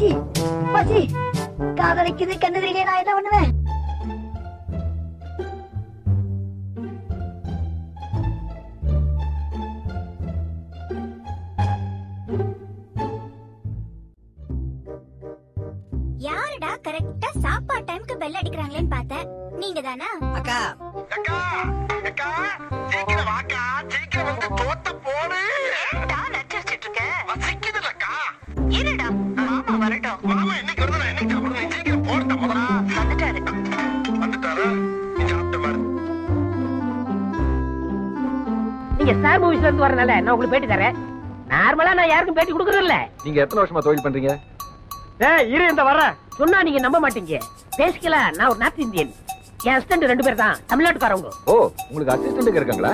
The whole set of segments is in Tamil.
பசி பசி காதலிக்குது கண்ணு தெரியல நான் என்ன பண்ணுவேன் யாருடா கரெக்டா சாப்பாடு டைம்க்கு பெல் அடிக்கிறாங்களேன்னு பார்த்தேன் நீங்க தானா அக்கா அக்கா அக்கா சீக்கிரம் வாக்கா சீக்கிரம் வந்து தோத்த போடு நச்சரிச்சிட்டு இருக்க வசிக்குதுல்லக்கா இருடா மாமா வரட்டும் மாமா என்னைக்கு வருது நான் என்னைக்கு சாப்பிடுறேன் நீ சீக்கிரம் போடுட்ட முதல்ல வந்துட்டாரு வந்துட்டாரா நீ சாப்பிட்ட மாதிரி நீங்க ஸ்டார் மூவிஸ்ல இருந்து வரனால நான் உங்களுக்கு பேட்டி தரேன் நார்மலா நான் யாருக்கும் பேட்டி கொடுக்கறது இல்ல நீங்க எத்தனை வருஷமா தொழில் பண்றீங்க ஏய் இரு இந்த வர சொன்னா நீங்க நம்ப மாட்டீங்க பேசிக்கலாம் நான் ஒரு நார்த் இந்தியன் என் ஹஸ்பண்ட் ரெண்டு பேர் தான் தமிழ்நாட்டுக்காரவங்க ஓ உங்களுக்கு அசிஸ்டன்ட் இருக்காங்களா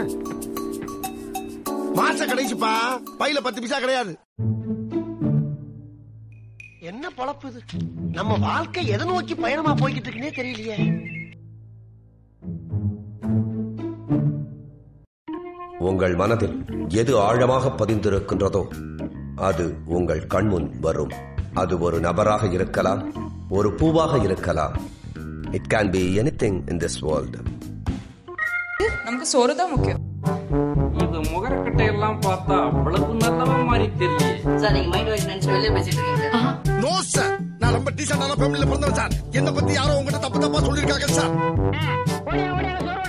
மாச கடைசிப்பா பையில பத்து பைசா கிடையாது என்ன பொழப்பு இது நம்ம வாழ்க்கை எதை நோக்கி பயணமா போய்கிட்டு இருக்குன்னே தெரியலையே உங்கள் மனதில் எது ஆழமாக பதிந்திருக்கின்றதோ அது உங்கள் கண்முன் வரும் அது ஒரு நபராக இருக்கலாம் ஒரு பூவாக இருக்கலாம் it can be anything in this world நமக்கு சோறு தான் முக்கியம் இது முகரக்கட்டை எல்லாம் பார்த்தா அவ்வளவு நல்லவ மாதிரி தெரியல சார் நீங்க மைண்ட் வாய்ஸ் நினைச்சு வெளியே பேசிட்டு இருக்கீங்க சார் நோ சார் நான் ரொம்ப டீசென்டான ஃபேமிலில பிறந்தவன் சார் என்ன பத்தி யாரோ உங்ககிட்ட தப்பு தப்பா சொல்லிருக்காங்க சார் ஓடியா ஓடியா சோறு